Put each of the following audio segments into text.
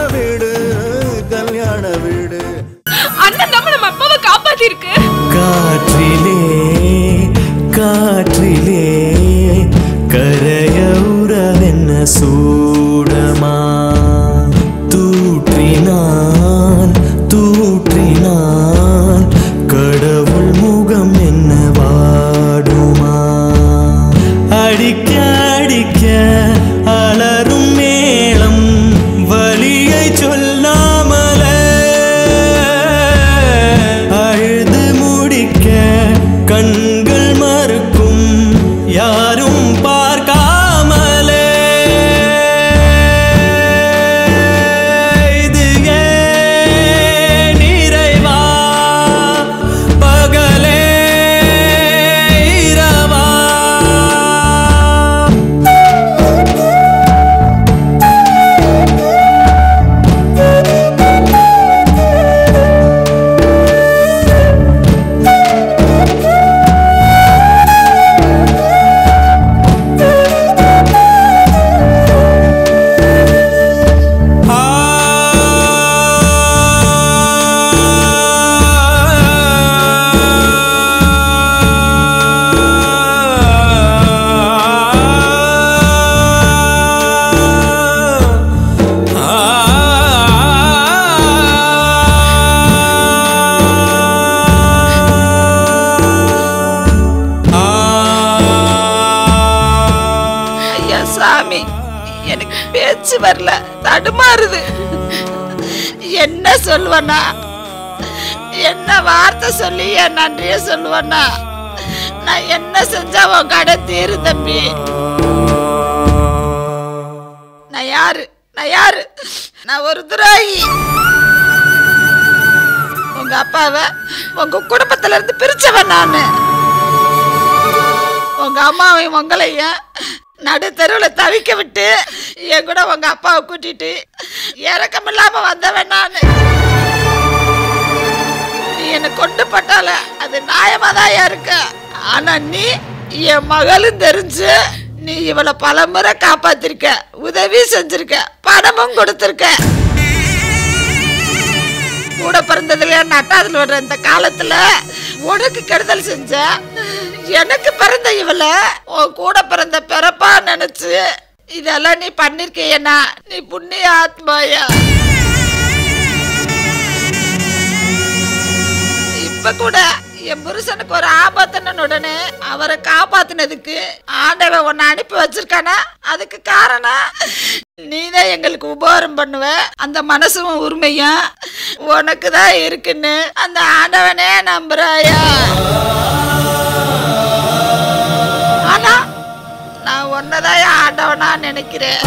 வீடு கல்யாண வீடு அண்ணன் தான் நம்ம அப்பாவை காப்பாத்தி இருக்கு காற்றிலே காற்றிலே கரைய உறவென்ன சூடமா தூற்றினான் தூற்றினான் கடவுள் முகம் என்ன வாடுமா அடிக்க அடிக்க அலரும் மேளம் வலியை சொல்லாமலே அழுது முடிக்க கண்கள் மறுக்கும் யாரும் பார்க்காமலே இது ஏன் நிறைவா பகலே இரவா ஐயா சாமி எனக்கு பேச்சு வரல தடுமாறுது என்ன சொல்லுவனா என்ன வார்த்தை சொல்லி என் நன்றிய சொல்லுவனா நான் என்ன செஞ்சா உன் கடை தீரு தம்பி நான் யாரு நான் யாரு நான் ஒரு துரோகி உங்க அப்பாவை உங்க குடும்பத்துல இருந்து பிரிச்சவன் நானு உங்க அம்மாவையும் உங்களையும் நடு தெருவில் தவிக்க விட்டு என் கூட உங்க அப்பாவை கூட்டிட்டு இறக்கம் இல்லாம வந்தவன் நான் நீ என்னை கொண்டு பட்டால அது நியாயமாதாயா இருக்கு ஆனா நீ என் மகளும் தெரிஞ்சு நீ இவளை பலமுறை காப்பாத்திருக்க உதவி செஞ்சிருக்க பணமும் கொடுத்திருக்க கூட பிறந்ததுல நட்டாதுல வர்ற இந்த காலத்துல உனக்கு கெடுதல் செஞ்ச எனக்கு பிறந்த இவள உன் கூட பிறந்த பிறப்பா நினைச்சு இதெல்லாம் நீ பண்ணிருக்கியனா நீ புண்ணிய ஆத்மாயா இப்ப கூட என் புருஷனுக்கு ஒரு ஆபத்துன்னு உடனே அவரை காப்பாத்தினதுக்கு ஆண்டவன் உன்னை அனுப்பி வச்சிருக்கானா அதுக்கு காரணம் நீதான் எங்களுக்கு உபகாரம் பண்ணுவ அந்த மனசும் உரிமையும் உனக்கு தான் இருக்குன்னு அந்த ஆண்டவனே நம்புறாயா ஆனா நான் ஒன்னதான் ஆண்டவனா நினைக்கிறேன்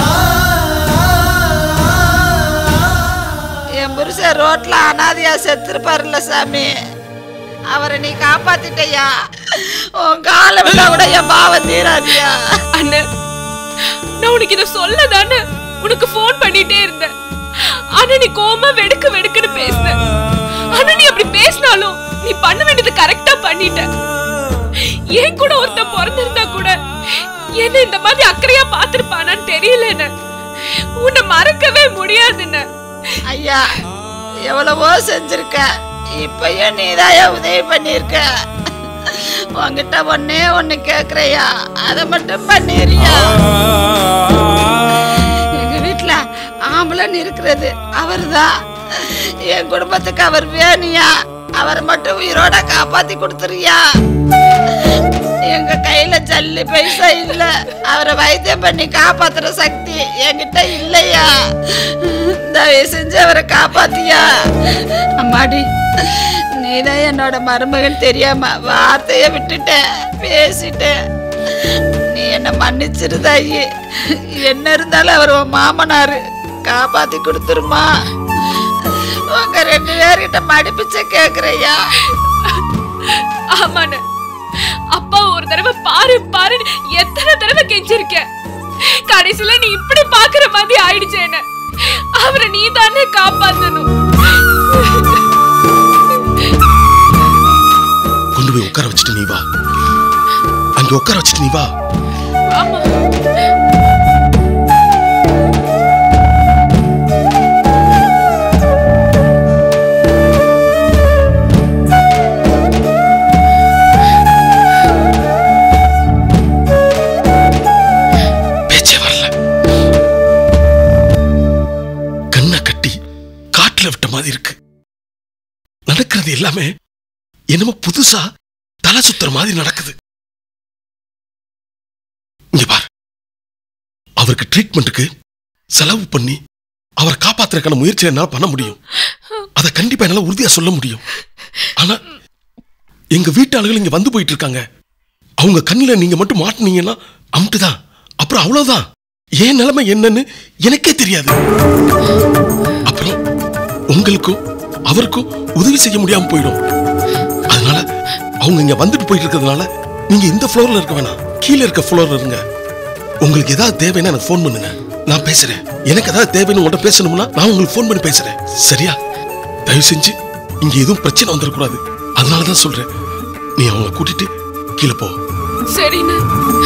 என் புருஷன் ரோட்ல அனாதையா செத்துருப்பாருல்ல சாமி அவரை நீ காப்பாத்திட்டயா உன் காலம் விட்டா கூட என் பாவம் தீராதியா அண்ணன் நான் உனக்கு இதை சொல்ல தானே உனக்கு ஃபோன் பண்ணிட்டே இருந்தேன் ஆனா நீ கோமா வெடுக்கு வெடுக்குன்னு பேசின ஆனா நீ அப்படி பேசினாலும் நீ பண்ண வேண்டியது கரெக்டா பண்ணிட்ட ஏன் கூட ஒருத்தன் பிறந்திருந்தா கூட என்ன இந்த மாதிரி அக்கறையா பாத்திருப்பானான்னு தெரியல என்ன உன்னை மறக்கவே முடியாதுன்னு ஐயா எவ்வளவோ செஞ்சிருக்க இப்பயும் நீதாயா உதவி பண்ணிருக்க உன்கிட்ட ஒன்னே ஒண்ணு கேக்குறையா அதை மட்டும் பண்ணிடுறியா எங்க வீட்டுல ஆம்பளன் இருக்கிறது அவர்தான் என் குடும்பத்துக்கு அவர் வேணியா அவரை மட்டும் உயிரோட காப்பாத்தி கொடுத்துறியா எங்க கையில ஜல்லி பைசா இல்ல அவரை வைத்தியம் பண்ணி காப்பாத்துற சக்தி என்கிட்ட இல்லையா தயவு செஞ்சு அவரை காப்பாத்தியா அம்மாடி நீதான் என்னோட மருமகன் தெரியாம வார்த்தைய விட்டுட்டேன் பேசிட்டேன் நீ என்ன மன்னிச்சிருதாயி என்ன இருந்தாலும் அவர் உன் மாமனாரு காப்பாத்தி கொடுத்துருமா உங்க ரெண்டு பேர்கிட்ட மடிப்பிச்ச கேக்குறையா ஆமாண்ண அப்பா ஒரு தடவை பாரு பாரு எத்தனை தடவை கெஞ்சிருக்க கடைசியில நீ இப்படி பாக்குற மாதிரி ஆயிடுச்சு என்ன அவரை நீ தானே காப்பாத்தணும் கொண்டு போய் உட்கார வச்சுட்டு நீ வா அங்க உட்கார வச்சுட்டு நீ வா ஆமா நடக்கிறது எல்லாமே என்னமோ புதுசா தலை சுத்துற மாதிரி நடக்குது இங்க பார் அவருக்கு ட்ரீட்மெண்ட்டுக்கு செலவு பண்ணி அவரை காப்பாத்துறதுக்கான முயற்சி என்னால பண்ண முடியும் அதை கண்டிப்பா என்னால உறுதியா சொல்ல முடியும் ஆனா எங்க வீட்டாளுகள் இங்க வந்து போயிட்டு இருக்காங்க அவங்க கண்ணுல நீங்க மட்டும் மாட்டுனீங்கன்னா அமுட்டுதான் அப்புறம் அவ்வளவுதான் ஏன் நிலைமை என்னன்னு எனக்கே தெரியாது அப்புறம் உங்களுக்கும் அவருக்கும் உதவி செய்ய முடியாம போயிடும் அதனால அவங்க இங்க வந்துட்டு போயிட்டு இருக்கிறதுனால நீங்க இந்த ஃப்ளோர்ல இருக்க வேணாம் கீழே இருக்க ஃப்ளோர்ல இருங்க உங்களுக்கு ஏதாவது தேவைன்னா எனக்கு ஃபோன் பண்ணுங்க நான் பேசுறேன் எனக்கு ஏதாவது தேவைன்னு உங்கள்கிட்ட பேசணும்னா நான் உங்களுக்கு ஃபோன் பண்ணி பேசுறேன் சரியா தயவு செஞ்சு இங்க எதுவும் பிரச்சனை வந்துடக்கூடாது அதனால தான் சொல்றேன் நீ அவங்கள கூட்டிட்டு கீழே போ சரிண்ணே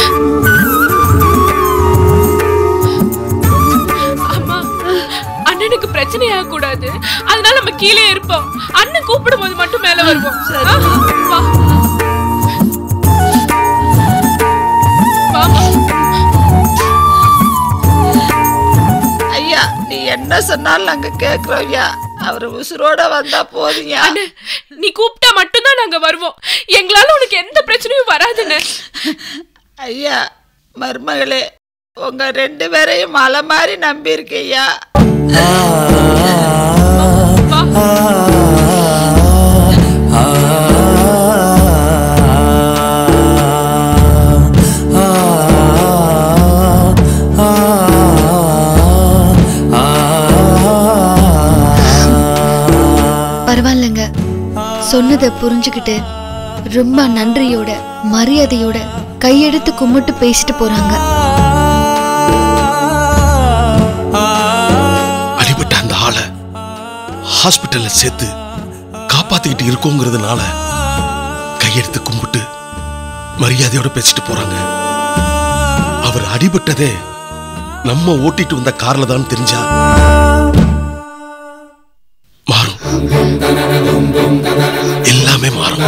அம்மா அண்ணனுக்கு பிரச்சனை ஆகக்கூடாது அதனால நம்ம கீழே இருப்போம் அண்ணன் கூப்பிடும் போது மட்டும் மேல வருவோம் ஆ, வா. வாமா. ஐயா நீ என்ன சொன்னாலும் நாங்க கேக்குறோம் ஐயா அவர் உசுரோட வந்தா போதுயா அண்ணே நீ கூப்பிட்டா மட்டும்தான் நாங்க வருவோம் எங்களால உனக்கு எந்த பிரச்சனையும் வராதுண்ணே ஐயா மருமகளே உங்க ரெண்டு பேரையும் மலை மாதிரி நம்பியிருக்கையா வா பரவாயில்லைங்க சொன்னதை புரிஞ்சுக்கிட்டு ரொம்ப நன்றியோட மரியாதையோட கையெடுத்து கும்பிட்டு பேசிட்டு போறாங்க அடிபட்ட அந்த ஆளை ஹாஸ்பிட்டல்ல சேர்த்து காப்பாத்திக்கிட்டு இருக்கோங்கிறதுனால கையெடுத்து கும்பிட்டு மரியாதையோட பேசிட்டு போறாங்க அவர் அடிபட்டதே நம்ம ஓட்டிட்டு வந்த கார்ல தான் தெரிஞ்சா மாறும் எல்லாமே மாறும்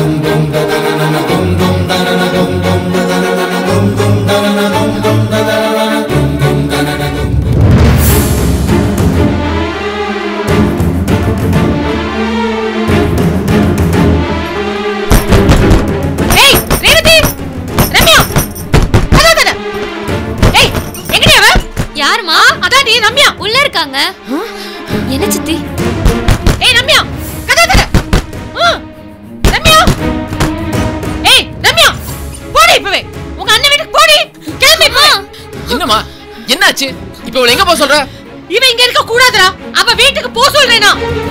ஏய் ரேவதி ரம்யா கதவு தர ஏய் எங்கடி அவ யாருமா அதான் நீ ரம்யா உள்ள இருக்காங்க என்ன சித்தி ஏய் ரம்யா கதவு தர ஆ, ரம்யா ஏய் ரம்யா போடி இப்பவே உங்க அண்ணன் வீட்டுக்கு போடி கிளம்பி இப்பவே என்னம்மா என்னாச்சு இப்ப இவள எங்க போக சொல்ற இவ இங்க இருக்க கூடாதுடா அவ வீட்டுக்கு போ சொல்றேனா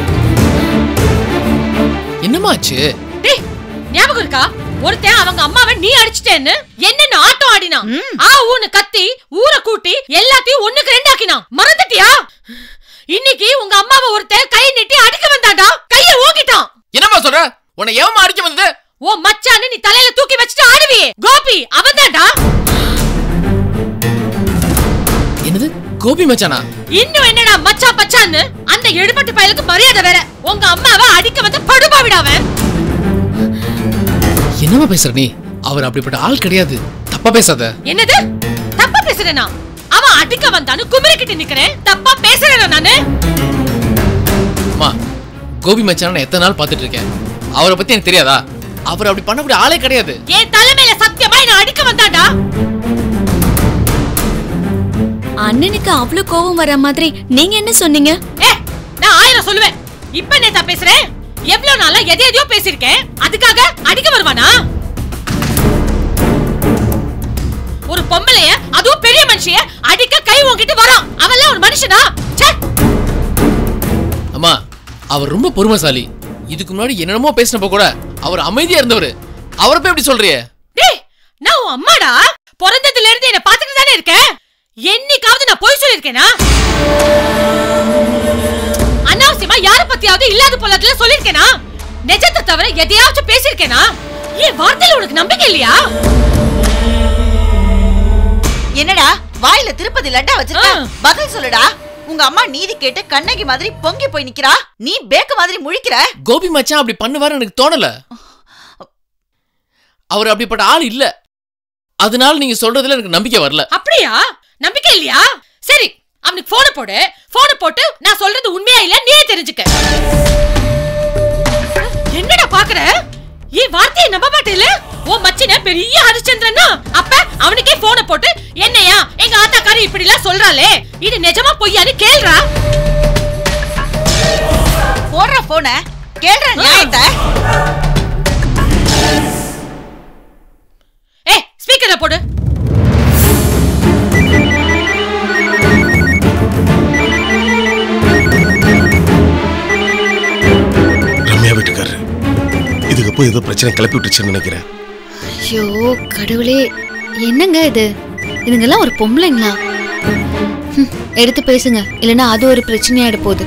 என்னம்மா ஆச்சு டேய் ஞாபகம் இருக்கா ஒருத்தன் அவங்க அம்மாவை நீ அடிச்சிட்டேன்னு என்னென்ன ஆட்டம் ஆடினான் ஆ ஊன்னு கத்தி ஊரை கூட்டி எல்லாத்தையும் ஒண்ணுக்கு ரெண்டாக்கினான் மறந்துட்டியா இன்னைக்கு உங்க அம்மாவை ஒருத்தன் கை நீட்டி அடிக்க வந்தான்டா கைய ஓங்கிட்டான் என்னம்மா சொல்ற உன்னை எவமா அடிக்க வந்தது ஓ மச்சான்னு நீ தலையில தூக்கி வச்சுட்டு ஆடுவியே கோபி அவன்தான்டா என்னது கோபி மச்சானா இன்னும் என்னடா மச்சா பச்சான்னு அந்த எடுபட்டு பயலுக்கு மரியாதை வேற உங்க அம்மாவை அடிக்க வந்த படுபாவிடாவன் என்னம்மா பேசுற நீ அவர் அப்படிப்பட்ட ஆள் கிடையாது தப்பா பேசாத என்னது தப்பா பேசுறேனா அவன் அடிக்க வந்தான்னு குமரிக்கிட்டு நிக்கிறேன் தப்பா பேசுறேனா நானு அம்மா கோபி மச்சான நான் எத்தனை நாள் பார்த்துட்டு இருக்கேன் அவரை பத்தி எனக்கு தெரியாதா அவர் அப்படி பண்ணக்கூடிய ஆளே கிடையாது என் தலைமையில சத்தியமா என்ன அடிக்க வந்தான்டா அண்ணனுக்கு அவ்வளவு கோவம் வர மாதிரி நீங்க என்ன சொன்னீங்க ஏ நான் ஆயிரம் சொல்லுவேன் இப்ப நேத்தா பேசுறேன் எவ்வளவு நாளா எதை எதையோ பேசிருக்கேன் அதுக்காக அடிக்க வருவானா ஒரு பொம்பளைய அதுவும் பெரிய மனுஷிய அடிக்க கை ஓங்கிட்டு வரான் அவன்லாம் ஒரு மனுஷனா ச்சே அம்மா அவர் ரொம்ப பொறுமைசாலி இதுக்கு முன்னாடி என்னென்னமோ பேசினப்ப கூட அவர் அமைதியா இருந்தவர் அவரை போய் எப்படி சொல்றியே டேய் நான் உன் அம்மாடா பிறந்ததுல இருந்து என்ன பாத்துட்டு தானே இருக்கேன் என்னைக்காவது நான் பொய் சொல்லிருக்கேனா அனாவசியமா யார பத்தியாவது இல்லாத பொல்லாதல சொல்லிருக்கேனா நிஜத்தை தவிர எதையாச்சும் பேசிருக்கேனா என் வார்த்தையில உனக்கு நம்பிக்கை இல்லையா என்னடா வாயில திருப்பதி லட்டா வச்சிருக்க ஆ. பதில் சொல்லுடா உங்க அம்மா நீதி கேட்டு கண்ணகி மாதிரி பொங்கி போய் நிக்கிறா நீ பேக்க மாதிரி முழிக்கிற கோபி மச்சான் அப்படி பண்ணுவாரு எனக்கு தோணல அவர் அப்படிப்பட்ட ஆள் இல்ல அதனால நீங்க சொல்றதுல எனக்கு நம்பிக்கை வரல அப்படியா நம்பிக்கை இல்லையா சரி அவனுக்கு போன போடு போன போட்டு நான் சொல்றது உண்மையா இல்ல நீயே தெரிஞ்சுக்க என்னடா பாக்குற என் வார்த்தையை நம்ப மாட்டேல உன் மச்சின பெரிய ஹரிச்சந்திரனா அப்ப அவனுக்கே போனை போட்டு என்னையா எங்க ஆத்தாக்காரி இப்படி எல்லாம் சொல்றாளே இது நிஜமா பொய்யான்னு கேள்றா போடுற போன கேள்ற நியாயத்தை ஏ ஸ்பீக்கர்ல போடு ரம்யா வீட்டுக்காரரு இதுக்கு போய் ஏதோ பிரச்சனை கிளப்பி விட்டுச்சுன்னு நினைக்கிறேன் ஐயோ கடவுளே என்னங்க இது இதுங்கெல்லாம் ஒரு பொம்பளைங்களா ஹம், எடுத்து பேசுங்க இல்லைன்னா அது ஒரு பிரச்சனையாயிட போகுது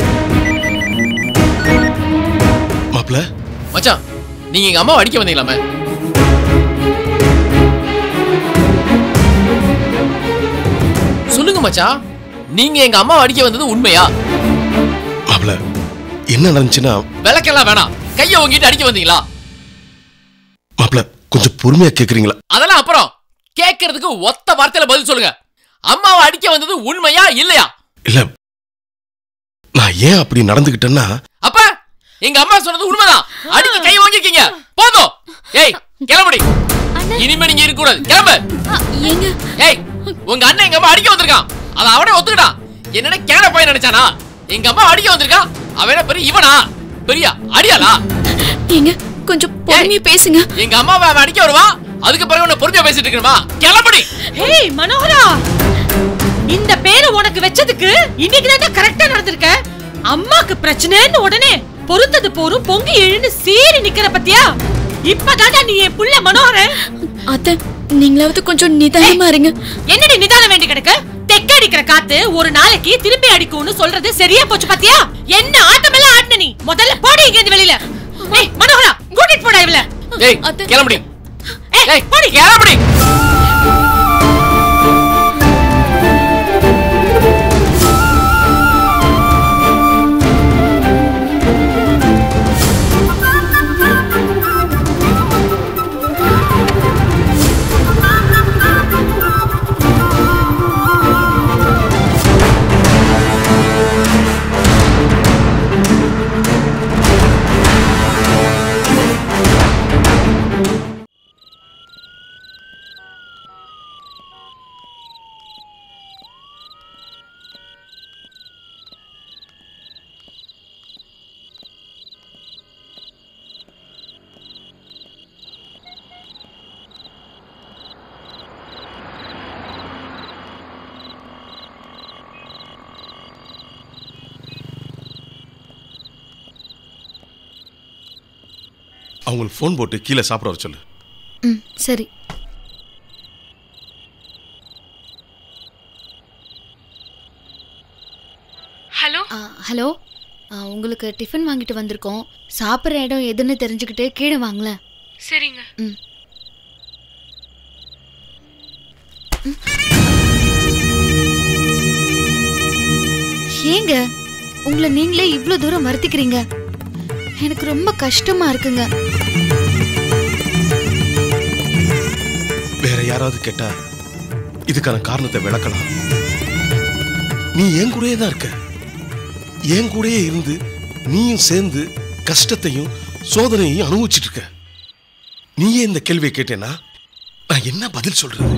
மாப்பிள்ள மச்சான் நீங்க எங்க அம்மாவை அடிக்க வந்தீங்களாமே சொல்லுங்க மச்சான் நீங்க எங்க அம்மாவை அடிக்க வந்தது உண்மையா மாப்பிள்ள என்ன நடந்துச்சுன்னா விளக்கெல்லாம் வேணாம் கைய ஓங்கிட்டு அடிக்க வந்தீங்களா மாப்பிள்ள கொஞ்சம் பொறுமையா கேக்குறீங்களா அதெல்லாம் அப்புறம் கேட்கறதுக்கு ஒத்த வார்த்தையில பதில் சொல்லுங்க அம்மாவை அடிக்க வந்தது உண்மையா இல்லையா இல்ல நான் ஏன் அப்படி நடந்துகிட்டேன்னா அப்ப எங்க அம்மா சொன்னது உண்மைதான் அடிக்க கை வாங்கிருக்கீங்க போதும் ஏய் கிளம்புடி இனிமே நீங்க இருக்க கூடாது கிளம்பு ஏங்க ஏய் உங்க அண்ணன் எங்க அம்மா அடிக்க வந்திருக்கான் அத அவனே ஒத்துக்கிட்டான் என்னன்னா கேன பையன் நினைச்சானா எங்க அம்மா அடிக்க வந்திருக்கான் அவன் என்ன பெரிய இவனா பெரிய அடியாளா ஏங்க கொஞ்சம் பொறுமையா பேசுங்க எங்க அம்மாவை அவன் அடிக்க வருவான் அதுக்கு பிறகு உன்னை பொறுமையா பேசிட்டு இருக்கணுமா கிளம்புடி ஏய் மனோகரா இந்த பேரை உனக்கு வச்சதுக்கு இன்னைக்கு தான் கரெக்டா நடந்திருக்க அம்மாக்கு பிரச்சனைன்னு உடனே பொறுத்தது போரும் பொங்கி எழுந்து சீறி நிக்கிற பத்தியா இப்பதான்டா நீ என் புள்ள மனோகரன் அத்தை நீங்களாவது கொஞ்சம் நிதானமா இருங்க என்னடி நிதானம் வேண்டி கிடக்கு தெக்க அடிக்கிற காத்து ஒரு நாளைக்கு திருப்பி அடிக்கும்னு சொல்றது சரியா போச்சு பாத்தியா என்ன ஆட்டமெல்லாம் ஆடின நீ முதல்ல போடி இங்க இருந்து வெளியில ஏய் மனோகரா கூட்டிட்டு போடா இவள ஏய் அத்தை. கிளம்புடி ஏய் ஏய் போடி கிளம்புடி அவங்களுக்கு ஃபோன் போட்டு கீழே சாப்பிட வர சொல்லு ம் சரி ஹலோ ஆ, ஹலோ ஆ, உங்களுக்கு டிஃபன் வாங்கிட்டு வந்திருக்கோம் சாப்பிட்ற இடம் எதுன்னு தெரிஞ்சுக்கிட்டு கீழே வாங்களேன் சரிங்க ம் ஏங்க உங்களை நீங்களே இவ்வளோ தூரம் வருத்திக்கிறீங்க எனக்கு ரொம்ப கஷ்டமா இருக்குங்க வேற யாராவது கேட்டா இதுக்கான காரணத்தை விளக்கலாம் நீ என் கூடயே தான் இருக்க என் கூடயே இருந்து நீயும் சேர்ந்து கஷ்டத்தையும் சோதனையையும் அனுபவிச்சிட்டு இருக்க நீயே இந்த கேள்வியை கேட்டேன்னா நான் என்ன பதில் சொல்றது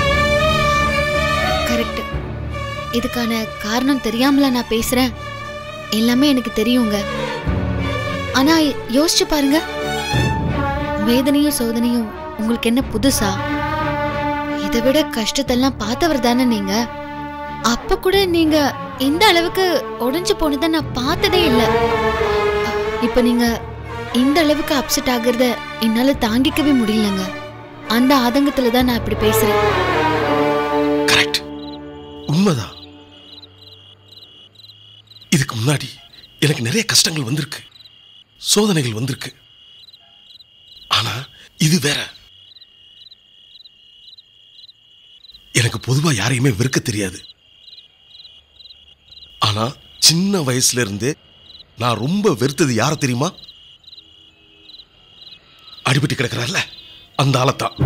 கரெக்ட் இதுக்கான காரணம் தெரியாமலா நான் பேசுறேன் எல்லாமே எனக்கு தெரியுங்க ஆனா யோசிச்சு பாருங்க வேதனையும் சோதனையும் உங்களுக்கு என்ன புதுசா இதை விட கஷ்டத்தெல்லாம் பார்த்தவர் தானே நீங்க அப்ப கூட நீங்க இந்த அளவுக்கு உடைஞ்சு போனதை நான் பார்த்ததே இல்லை இப்ப நீங்க இந்த அளவுக்கு அப்செட் ஆகுறத என்னால தாங்கிக்கவே முடியலங்க அந்த ஆதங்கத்துல தான் நான் இப்படி பேசுறேன் கரெக்ட் உண்மைதான் இதுக்கு முன்னாடி எனக்கு நிறைய கஷ்டங்கள் வந்திருக்கு சோதனைகள் வந்திருக்கு ஆனா இது வேற எனக்கு பொதுவா யாரையுமே வெறுக்க தெரியாது ஆனா சின்ன வயசுல இருந்தே நான் ரொம்ப வெறுத்தது யார தெரியுமா அடிபட்டு கிடக்குறாருல அந்த ஆளத்தான்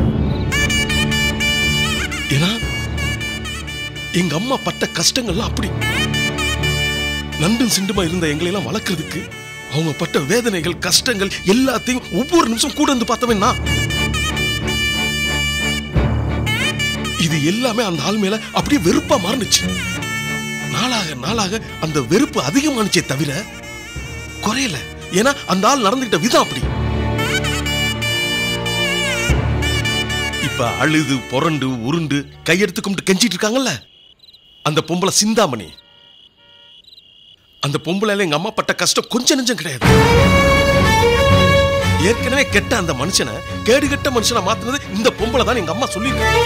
ஏன்னா எங்க அம்மா பட்ட கஷ்டங்கள்லாம் அப்படி நண்டும் சிண்டுமா இருந்த எங்களை எல்லாம் வளர்க்கறதுக்கு அவங்க பட்ட வேதனைகள் கஷ்டங்கள் எல்லாத்தையும் ஒவ்வொரு நிமிஷம் கூட இருந்து பார்த்தவன் நான் இது எல்லாமே அந்த ஆள் மேல அப்படியே வெறுப்பா மாறுனுச்சு நாளாக நாளாக அந்த வெறுப்பு அதிகமானுச்சே தவிர குறையல ஏன்னா அந்த ஆள் நடந்துகிட்ட விதம் அப்படி இப்ப அழுது புரண்டு உருண்டு கையெடுத்து கும்பிட்டு கெஞ்சிட்டு இருக்காங்கல்ல அந்த பொம்பளை சிந்தாமணி அந்த பொம்பளைல எங்க அம்மா பட்ட கஷ்டம் கொஞ்சம் நெஞ்சம் கிடையாது ஏற்கனவே கெட்ட அந்த மனுஷனை கேடு கெட்ட மனுஷனை மாத்துனது இந்த பொம்பளை தான் எங்க அம்மா சொல்லியிருக்காங்க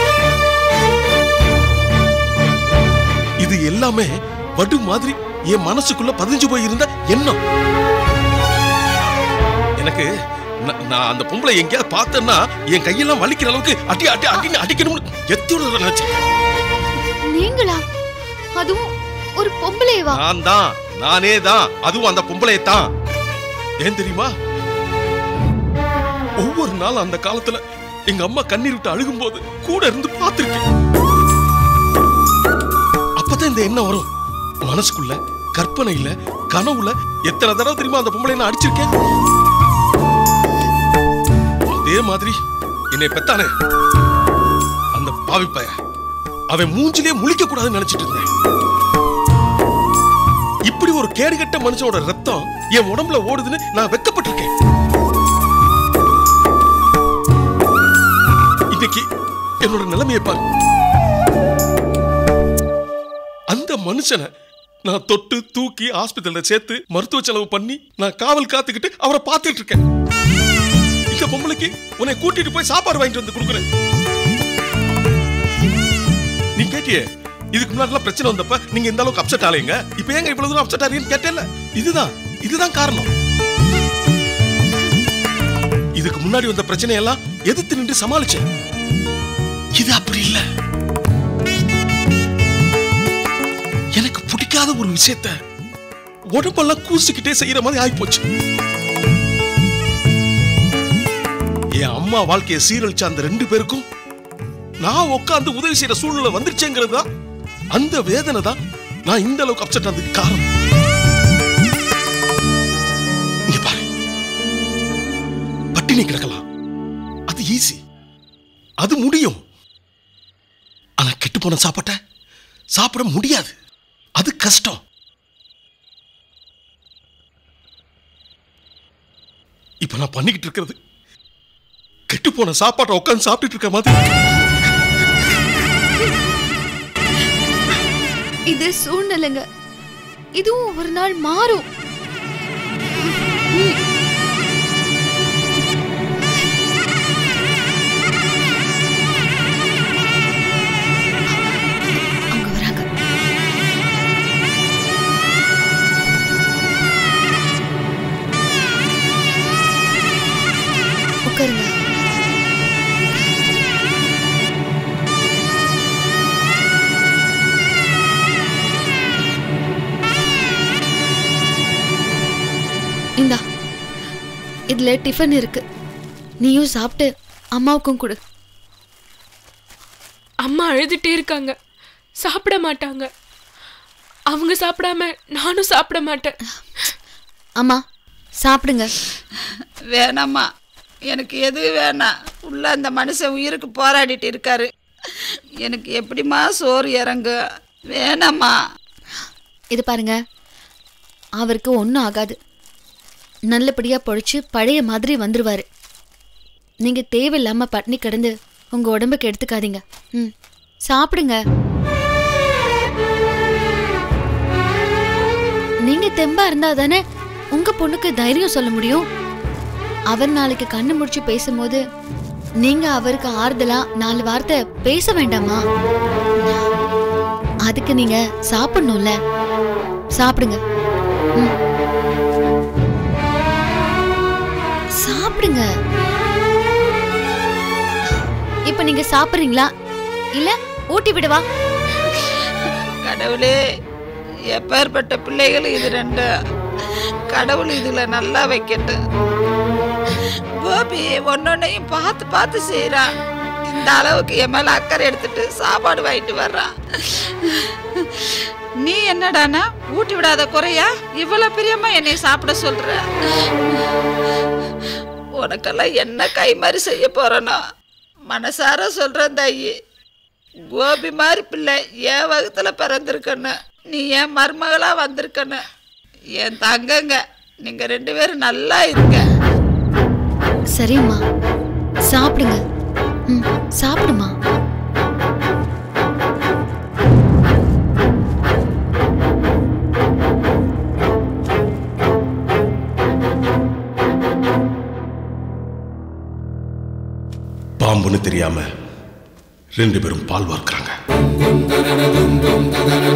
இது எல்லாமே வடு மாதிரி என் மனசுக்குள்ள பதிஞ்சு போய் இருந்த எண்ணம் எனக்கு ந- நான் அந்த பொம்பளை எங்கேயாவது பார்த்தேன்னா என் கையெல்லாம் வலிக்கிற அளவுக்கு அடி அடி அடி அடிக்கணும்னு எத்தனை தடவை நினைச்சேன் நீங்களா அதுவும் ஒரு பொம்பளையவா நான் தான் நானே தான் அதுவும் அந்த பொம்பளையை தான் ஏன் தெரியுமா ஒவ்வொரு நாளும் அந்த காலத்துல எங்க அம்மா கண்ணீர் விட்டு அழுகும்போது கூட இருந்து பார்த்திருக்கேன் அப்பதான் இந்த எண்ணம் வரும் மனசுக்குள்ள கற்பனையில கனவுல எத்தனை தடவை தெரியுமா அந்த பொம்பளை நான் அடிச்சிருக்கேன் அதே மாதிரி என்னை பெத்தானே அந்த பாவி பைய அவன் மூஞ்சிலே முழிக்க கூடாதுன்னு நினைச்சிட்டு இருந்தேன் இப்படி ஒரு கேடுகட்ட மனுஷனோட ரத்தம் என் உடம்புல ஓடுதுன்னு நான் வெக்கப்பட்டிருக்கேன் இன்னைக்கு என்னோட நிலைமையை பாரு அந்த மனுஷனை நான் தொட்டு தூக்கி ஆஸ்பத்திரியில சேர்த்து மருத்துவ செலவு பண்ணி நான் காவல் காத்துக்கிட்டு அவரை பார்த்துட்டு இருக்கேன் இந்த பொம்பளைக்கு உன்னை கூட்டிட்டு போய் சாப்பாடு வாங்கிட்டு வந்து கொடுக்குறேன் நீ கேட்டியே இதுக்கு முன்னாடி பிரச்சனை வந்தப்ப நீங்க இந்த அளவுக்கு அப்செட் ஆலீங்க இப்ப ஏங்க இவ்வளவு தூரம் அப்செட் ஆறீங்கன்னு கேட்டேன்ல இதுதான் இதுதான் காரணம் இதுக்கு முன்னாடி வந்த பிரச்சனையெல்லாம் எதிர்த்து நின்று சமாளிச்சேன் இது அப்படி இல்ல எனக்கு பிடிக்காத ஒரு விஷயத்த உடம்பெல்லாம் கூசிக்கிட்டே செய்யற மாதிரி ஆயிப்போச்சு என் அம்மா வாழ்க்கையை சீரழிச்ச அந்த ரெண்டு பேருக்கும் நான் உட்கார்ந்து உதவி செய்யற சூழ்நிலை வந்துருச்சேங்கிறது தான் அந்த வேதனை தான் நான் இந்த அளவுக்கு அப்செட் ஆனதுக்கு காரணம் இங்க பாரு பட்டினி கிடக்கலாம் அது ஈஸி அது முடியும் ஆனா கெட்டு போன சாப்பாட்ட சாப்பிட முடியாது அது கஷ்டம் இப்ப நான் பண்ணிக்கிட்டு இருக்கிறது கெட்டு போன சாப்பாட்டை உட்கார்ந்து சாப்பிட்டுட்டு இருக்க மாதிரி இது சூழ்நிலைங்க இதுவும் ஒரு நாள் மாறும் அவங்க வராங்க உட்காருங்க இந்தா இதுல டிஃபன் இருக்கு நீயும் சாப்பிட்டு அம்மாவுக்கும் கொடு அம்மா அழுதுட்டே இருக்காங்க சாப்பிட மாட்டாங்க அவங்க சாப்பிடாம நானும் சாப்பிட மாட்டேன் அம்மா சாப்பிடுங்க வேணாம்மா எனக்கு எது வேணாம் உள்ள அந்த மனுஷன் உயிருக்கு போராடிட்டு இருக்காரு எனக்கு எப்படிம்மா சோறு இறங்கு வேணாம்மா இது பாருங்க அவருக்கு ஒன்றும் ஆகாது நல்லபடியா பொழைச்சு பழைய மாதிரி வந்துருவாரு நீங்க தேவையில்லாம பட்னி கிடந்து உங்க உடம்புக்கு எடுத்துக்காதீங்க ம் சாப்பிடுங்க நீங்க தெம்பா இருந்தா தானே உங்க பொண்ணுக்கு தைரியம் சொல்ல முடியும் அவர் நாளைக்கு கண்ணு முடிச்சு பேசும்போது நீங்க அவருக்கு ஆறுதலா நாலு வார்த்தை பேச வேண்டாமா அதுக்கு நீங்க சாப்பிடணும்ல சாப்பிடுங்க ம். சாப்பிடுங்க இப்ப நீங்க சாப்பிடுறீங்களா இல்ல ஊட்டி விடவா கடவுளே எப்பேற்பட்ட பிள்ளைகள் இது ரெண்டு கடவுள் இதுல நல்லா வைக்கட்டும் கோபி ஒன்னொன்னையும் பார்த்து பார்த்து செய்றான் இந்த அளவுக்கு என் மேல அக்கறை எடுத்துட்டு சாப்பாடு வாங்கிட்டு வர்றான் நீ என்னடானா ஊட்டி விடாத குறையா இவ்வளவு பிரியமா என்னை சாப்பிட சொல்ற உனக்கெல்லாம் என்ன கை மாதிரி செய்ய போறேனோ மனசார சொல்றேன் தாயி கோபி மாதிரி பிள்ளை என் வகுத்துல பிறந்திருக்கன்னு நீ என் மருமகளா வந்திருக்கன்னு என் தங்கங்க நீங்க ரெண்டு பேரும் நல்லா இருங்க சரிம்மா சாப்பிடுங்க ம் சாப்பிடுமா பாம்புன்னு தெரியாம ரெண்டு பேரும் பால் வார்க்கறாங்க